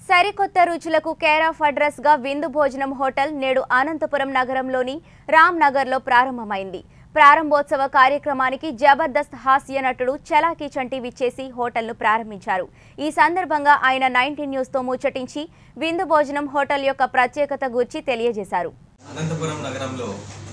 సరికొత్త రుచులకు care of address గా విందు భోజనం హోటల్ నేడు అనంతపురం నగరంలోని రామ్ నగర్ లో ప్రారంభమైంది ప్రారంభోత్సవ కార్యక్రమానికి జబర్దస్త్ హాస్య నటుడు చలాకీ చంటి విచ్చేసి హోటల్ను ప్రారంభించారు ఈ సందర్భంగా ఆయన నైన్టీన్ న్యూస్ తో ముచ్చటించి విందు భోజనం హోటల్ యొక్క ప్రత్యేకత గురించి తెలియజేశారు అనంతపురం నగరంలో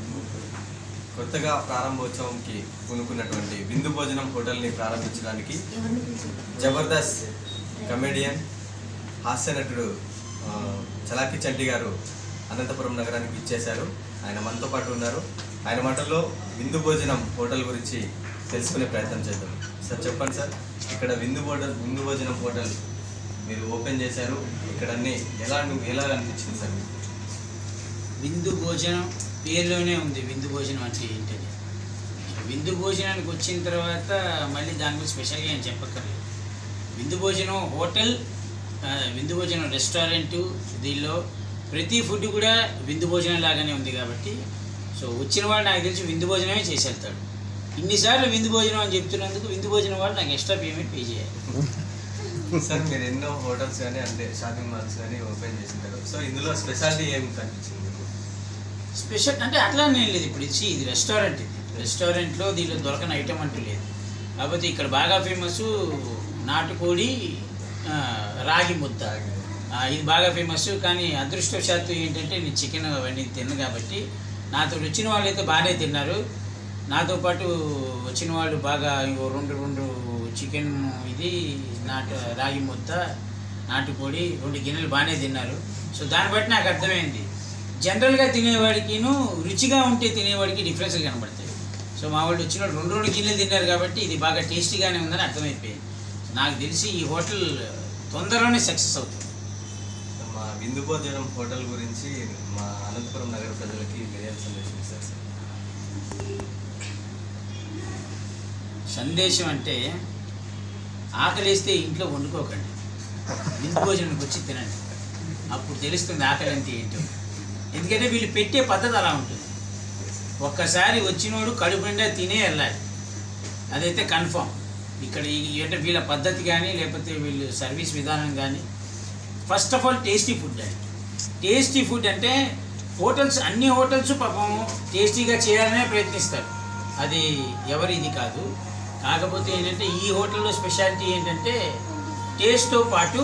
కొత్తగా ప్రారంభోత్సవంకి పూనుకున్నటువంటి విందు భోజనం హోటల్ని ప్రారంభించడానికి జబర్దస్త్ కమెడియన్ హాస్య నటుడు ఆ, చలాకి చంటి గారు అనంతపురం నగరానికి ఇచ్చేశారు ఆయన మనతో పాటు ఉన్నారు ఆయన మాటల్లో విందు భోజనం హోటల్ గురించి తెలుసుకునే ప్రయత్నం చేద్దాం సార్ చెప్పండి సార్ ఇక్కడ విందు హోటల్ విందు భోజనం హోటల్ మీరు ఓపెన్ చేశారు ఇక్కడ అన్ని ఎలా ఎలా అనిపించింది సార్ మీకు? విందు భోజనం పేరులోనే ఉంది విందు భోజనం అంటే ఏంటని విందు భోజనానికి వచ్చిన తర్వాత మళ్ళీ దాని గురించి స్పెషల్గా ఏం చెప్పక్కర్లేదు విందు భోజనం హోటల్ ఆ, విందు భోజనం రెస్టారెంటు దీనిలో ప్రతి ఫుడ్ కూడా విందు భోజనం లాగానే ఉంది కాబట్టి సో వచ్చిన వాళ్ళు నాకు తెలిసి విందు భోజనమే చేసి వెళ్తాడు ఇన్నిసార్లు విందు భోజనం అని చెప్తున్నందుకు విందు భోజనం వాళ్ళు నాకు ఎక్స్ట్రా పేమెంట్ పే చేయాలి సార్ మీరు ఎన్నో హోటల్స్ కానీ అంటే షాపింగ్ మాల్స్ కానీ ఓపెన్ చేసింటారు సో ఇందులో స్పెషాలిటీ ఏం కనిపించింది మీకు స్పెషల్ అంటే అట్లానే లేదు ఇప్పుడు ఇది ఇది రెస్టారెంట్ ఇది రెస్టారెంట్లో దీనిలో దొరకని ఐటమ్ అంటూ లేదు కాకపోతే ఇక్కడ బాగా ఫేమస్ నాటుకోడి ఆ, రాగి ముద్ద ఆ, ఇది బాగా ఫేమస్ కానీ అదృష్టవశాత్తు ఏంటంటే నేను చికెన్ అవన్నీ తిన్ను కాబట్టి నాతో వచ్చిన వాళ్ళు అయితే బాగానే తిన్నారు నాతో పాటు వచ్చిన వాళ్ళు బాగా ఇంకో రెండు రెండు చికెన్ ఇది నాటు రాగి ముద్ద నాటుకోడి రెండు గిన్నెలు బాగానే తిన్నారు సో దాన్ని బట్టి నాకు అర్థమైంది జనరల్గా తినేవాడికిను రుచిగా ఉంటే తినేవాడికి డిఫరెన్స్ కనబడతాయి సో మా వాళ్ళు వచ్చిన వాళ్ళు రెండు రెండు గిన్నెలు తిన్నారు కాబట్టి ఇది బాగా టేస్టీగానే ఉందని అర్థమైపోయింది నాకు తెలిసి ఈ హోటల్ తొందరలోనే సక్సెస్ అవుతుంది మా విందు భోజనం హోటల్ గురించి మా అనంతపురం నగర ప్రజలకి మీరేం సందేశం ఇస్తారు సార్ సందేశం అంటే ఆకలిస్తే ఇంట్లో వండుకోకండి విందు భోజనానికి వచ్చి తినండి అప్పుడు తెలుస్తుంది ఆకలి అంటే ఏంటో ఎందుకంటే వీళ్ళు పెట్టే పద్ధతి అలా ఉంటుంది ఒక్కసారి వచ్చినోడు కడుపు నిండా తినే వెళ్ళాలి అదైతే కన్ఫామ్ ఇక్కడ ఈ- అంటే వీళ్ళ పద్ధతి కానీ లేకపోతే వీళ్ళు సర్వీస్ విధానం కానీ first of all tasty food అండి టేస్టీ ఫుడ్ అంటే హోటల్స్ అన్ని హోటల్స్ పాపం టేస్టీగా చేయాలనే ప్రయత్నిస్తారు అది ఎవరి ఇది కాదు కాకపోతే ఏంటంటే ఈ హోటల్లో స్పెషాలిటీ ఏంటంటే టేస్ట్తో పాటు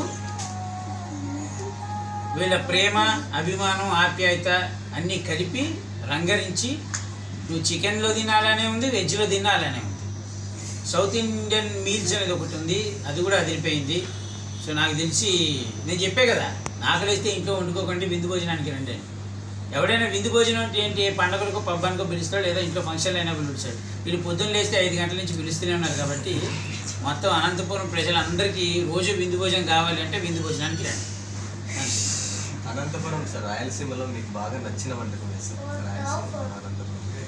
వీళ్ళ ప్రేమ అభిమానం ఆప్యాయత అన్నీ కలిపి రంగరించి నువ్వు చికెన్లో తినాలనే ఉంది వెజ్లో తినాలనే ఉంది సౌత్ ఇండియన్ మీల్స్ అనేది ఒకటి ఉంది అది కూడా అదిరిపోయింది సో నాకు తెలిసి నేను చెప్పే కదా ఆకలిస్తే ఇంట్లో వండుకోకండి విందు భోజనానికి రండి అని ఎవడైనా విందు భోజనం అంటే ఏంటి పండగలకు పబ్బానికో పిలుస్తాడు లేదా ఇంట్లో ఫంక్షన్లు అయినా పిలుస్తాడు వీళ్ళు పొద్దున్న లేస్తే ఐదు గంటల నుంచి పిలుస్తూనే ఉన్నారు కాబట్టి మొత్తం అనంతపురం ప్రజలందరికీ రోజు విందు భోజనం కావాలి అంటే విందు భోజనానికి రండి అంతే. అనంతపురం సార్ రాయలసీమలో మీకు బాగా నచ్చిన వంటకం ఏది సార్ రాయలసీమ అనంతపురం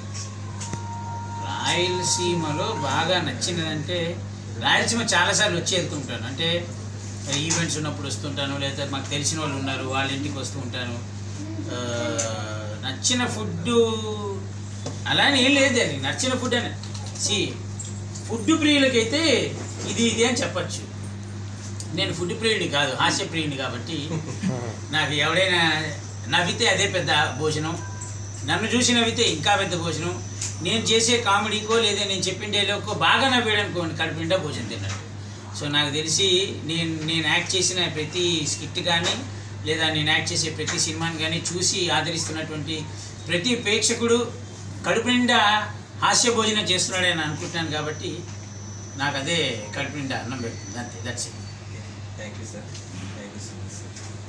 రాయలసీమలో బాగా నచ్చినదంటే రాయలసీమ చాలాసార్లు వచ్చి వెళ్తుంటాను అంటే ఈవెంట్స్ ఉన్నప్పుడు వస్తుంటాను లేదా మాకు తెలిసిన వాళ్ళు ఉన్నారు వాళ్ళ ఇంటికి వస్తూ ఉంటాను ఆ, నచ్చిన ఫుడ్ అలానే ఏం లేదు అది నచ్చిన ఫుడ్ అని సి ఫుడ్ ప్రియులకైతే ఇది ఇది అని చెప్పచ్చు నేను ఫుడ్ ప్రియుడిని కాదు హాస్య ప్రియుడిని కాబట్టి నాకు ఎవడైనా నవ్వితే అదే పెద్ద భోజనం నన్ను చూసి నవ్వితే ఇంకా పెద్ద భోజనం నేను చేసే కామెడీకో లేదా నేను చెప్పిన డైలాగ్కో బాగా నవ్వాడనుకోండి కడుపు నిండా భోజనం తిన్నట్టు సో నాకు తెలిసి నేను నేను యాక్ట్ చేసిన ప్రతి స్కిట్ కానీ లేదా నేను యాక్ట్ చేసే ప్రతి సినిమాని కానీ చూసి ఆదరిస్తున్నటువంటి ప్రతి ప్రేక్షకుడు కడుపు నిండా హాస్య భోజనం చేస్తున్నాడని అనుకుంటున్నాను కాబట్టి నాకు అదే కడుపు నిండా అన్నం పెడుతుంది అంతే that's it thank you sir